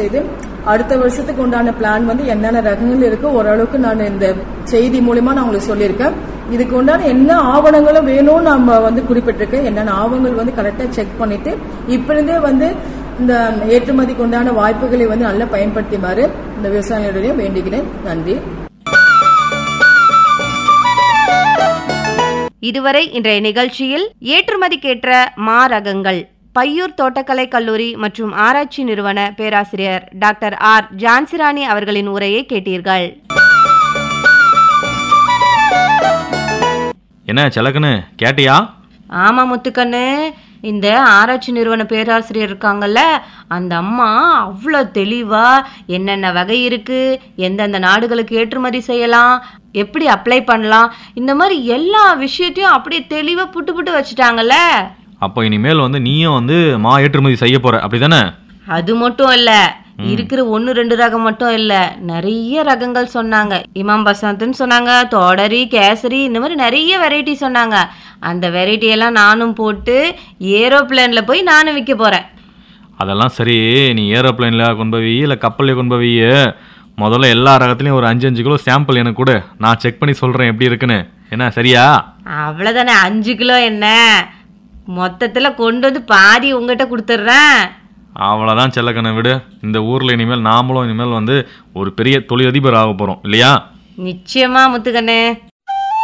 செய்து அடுத்த வருஷத்துக்கு உண்டான பிளான் வந்து என்னென்ன ரகங்கள் இருக்கு ஓரளவுக்கு நான் இந்த செய்தி மூலியமா நான் உங்களுக்கு சொல்லியிருக்கேன் இதுக்கு உண்டான என்ன ஆவணங்களும் வேணும்னு நம்ம வந்து குறிப்பிட்டிருக்கேன் என்னென்ன ஆவணங்கள் வந்து கரெக்டா செக் பண்ணிட்டு இப்ப இருந்தே வந்து இந்த ஏற்றுமதிக்கு உண்டான வாய்ப்புகளை வந்து நல்லா பயன்படுத்திமாறு இந்த விவசாயிகளிடையே வேண்டுகிறேன் நன்றி இதுவரை இன்றைய நிகழ்ச்சியில் ஏற்றுமதிக்கேற்ற மா ரகங்கள் பையூர் தோட்டக்கலை கல்லூரி மற்றும் ஆராய்ச்சி நிறுவன பேராசிரியர் டாக்டர் ஆர் ஜான்சிராணி அவர்களின் உரையை கேட்டீர்கள் என்ன செலக்குன்னு கேட்டியா ஆமா முத்துக்கண்ணு இந்த ஆராய்ச்சி நிறுவன பேராசிரியர் இருக்காங்கல்ல அந்த அம்மா அவ்வளோ தெளிவா என்னென்ன வகை இருக்கு எந்தெந்த நாடுகளுக்கு ஏற்றுமதி செய்யலாம் எப்படி அப்ளை பண்ணலாம் இந்த மாதிரி எல்லா விஷயத்தையும் அப்படியே தெளிவா புட்டு புட்டு வச்சுட்டாங்கல்ல அப்போ இனிமேல் வந்து நீயும் வந்து மா ஏற்றுமதி செய்ய போற அப்படிதானே அது மட்டும் இல்ல இருக்கிற ஒன்று ரெண்டு ரகம் மட்டும் இல்ல நிறைய ரகங்கள் சொன்னாங்க இமாம் பசந்த்னு சொன்னாங்க தோடரி கேசரி இந்த மாதிரி நிறைய வெரைட்டி சொன்னாங்க அந்த வெரைட்டி எல்லாம் நானும் போட்டு ஏரோப்ளேன்ல போய் நானும் விற்க போறேன் அதெல்லாம் சரி நீ ஏரோப்ளைனில் கொண்டு போய் இல்லை கப்பலில் கொண்டு போய் முதல்ல எல்லா ரகத்துலையும் ஒரு அஞ்சு அஞ்சு கிலோ சாம்பிள் எனக்கு கொடு நான் செக் பண்ணி சொல்கிறேன் எப்படி இருக்குன்னு என்ன சரியா அவ்வளோதானே அஞ்சு கிலோ என்ன மொத்தத்தில் கொண்டு வந்து பாதி உங்ககிட்ட கொடுத்துட்றேன் அவ்வளோதான் செல்லக்கண்ணை விடு இந்த ஊரில் இனிமேல் நாமளும் இனிமேல் வந்து ஒரு பெரிய தொழிலதிபர் ஆக போகிறோம் இல்லையா நிச்சயமா முத்துக்கண்ணு